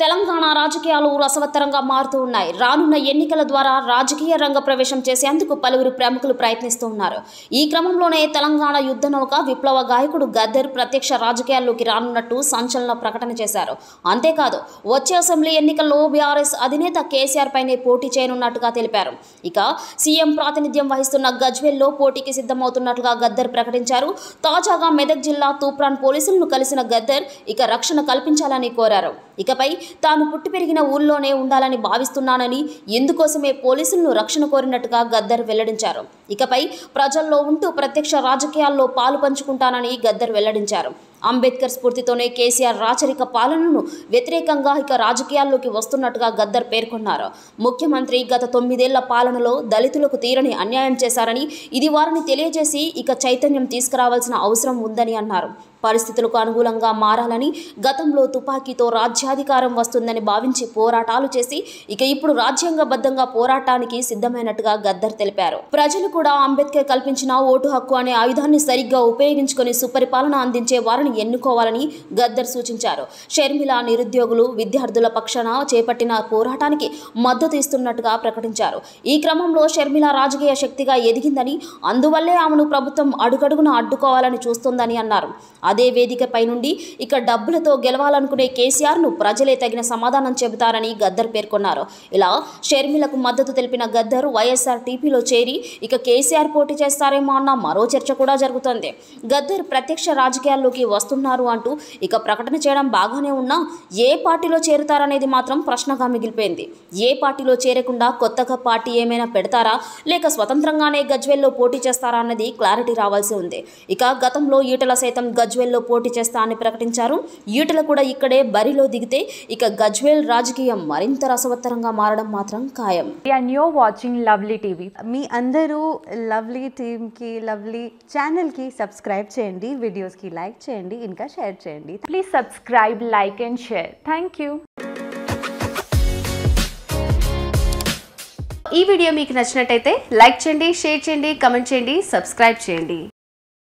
తెలంగాణ రాజకీయాలు రసవత్తరంగా మారుతూ ఉన్నాయి రానున్న ఎన్నికల ద్వారా రాజకీయ రంగ ప్రవేశం చేసేందుకు పలువురు ప్రముఖులు ప్రయత్నిస్తూ ఉన్నారు ఈ క్రమంలోనే తెలంగాణ యుద్ధ నౌక విప్లవ గాయకుడు గద్దర్ ప్రత్యక్ష రాజకీయాల్లోకి రానున్నట్టు సంచలన ప్రకటన చేశారు అంతేకాదు వచ్చే అసెంబ్లీ ఎన్నికల్లో బీఆర్ఎస్ అధినేత కేసీఆర్ పైనే పోటీ చేయనున్నట్టుగా తెలిపారు ఇక సీఎం ప్రాతినిధ్యం వహిస్తున్న గజ్వెల్లో పోటీకి సిద్ధమవుతున్నట్లుగా గద్దర్ ప్రకటించారు తాజాగా మెదక్ జిల్లా తూప్రాన్ పోలీసులను కలిసిన గద్దర్ ఇక రక్షణ కల్పించాలని కోరారు ఇకపై తాను పుట్టి పెరిగిన ఊళ్ళోనే ఉండాలని భావిస్తున్నానని ఇందుకోసమే పోలీసులను రక్షణ కోరినట్టుగా గద్దర్ వెల్లడించారు ఇకపై ప్రజల్లో ఉంటూ ప్రత్యక్ష రాజకీయాల్లో పాలు పంచుకుంటానని గద్దర్ వెల్లడించారు అంబేద్కర్ స్ఫూర్తితోనే కేసీఆర్ రాచరిక పాలనను వ్యతిరేకంగా ఇక రాజకీయాల్లోకి వస్తున్నట్టుగా గద్దర్ పేర్కొన్నారు ముఖ్యమంత్రి గత తొమ్మిదేళ్ల పాలనలో దళితులకు తీరని అన్యాయం చేశారని ఇది వారిని తెలియజేసి ఇక చైతన్యం తీసుకురావాల్సిన అవసరం ఉందని అన్నారు పరిస్థితులకు అనుకూలంగా మారాలని గతంలో తుపాకీతో రాజ్యాధికారం వస్తుందని భావించి పోరాటాలు చేసి ఇక ఇప్పుడు రాజ్యాంగబద్ధంగా పోరాటానికి సిద్ధమైనట్టుగా గద్దర్ తెలిపారు ప్రజలు కూడా అంబేద్కర్ కల్పించిన ఓటు హక్కు అనే ఆయుధాన్ని సరిగ్గా ఉపయోగించుకొని సుపరిపాలన అందించే వారిని ఎన్నుకోవాలని గద్దర్ సూచించారు షర్మిల నిరుద్యోగులు విద్యార్థుల పక్షాన చేపట్టిన పోరాటానికి మద్దతు ఇస్తున్నట్టుగా ప్రకటించారు ఈ క్రమంలో షర్మిల రాజకీయ శక్తిగా ఎదిగిందని అందువల్లే ఆమెను ప్రభుత్వం అడుగడుగున అడ్డుకోవాలని చూస్తోందని అన్నారు అదే వేదికపై నుండి ఇక డబ్బులతో గెలవాలనుకునే కేసీఆర్ను ప్రజలే తగిన సమాధానం చెబుతారని గద్దర్ పేర్కొన్నారు ఇలా షర్మిలకు మద్దతు తెలిపిన గద్దర్ వైఎస్ఆర్ టీపీలో చేరి ఇక కేసీఆర్ పోటీ చేస్తారేమో అన్న మరో చర్చ కూడా జరుగుతోంది గద్దర్ ప్రత్యక్ష రాజకీయాల్లోకి వస్తున్నారు అంటూ ఇక ప్రకటన చేయడం బాగానే ఉన్నా ఏ పార్టీలో చేరుతారనేది మాత్రం ప్రశ్నగా మిగిలిపోయింది ఏ పార్టీలో చేరకుండా కొత్తగా పార్టీ ఏమైనా పెడతారా లేక స్వతంత్రంగానే గజ్వెల్లో పోటీ చేస్తారా అన్నది క్లారిటీ రావాల్సి ఉంది ఇక గతంలో ఈటల సైతం గజ్వెల్లో పోటీ చేస్తా అని ప్రకటించారు ఈటల కూడా ఇక్కడే బరిలో దిగితే ఇక గజ్వేల్ రాజకీయం మరింత రసవత్తరంగా మారడం మాత్రం ఖాయం and you're watching Lovely TV. మీ అందరూ లవ్లీ టీమ్కి లవ్లీ ఛానల్కి సబ్స్క్రైబ్ చేయండి వీడియోస్కి లైక్ చేయండి ఇంకా షేర్ చేయండి Please subscribe, like, and share. Thank you. ఈ వీడియో మీకు నచ్చినట్టయితే లైక్ చేయండి షేర్ చేయండి కమెంట్ చేయండి సబ్స్క్రైబ్ చేయండి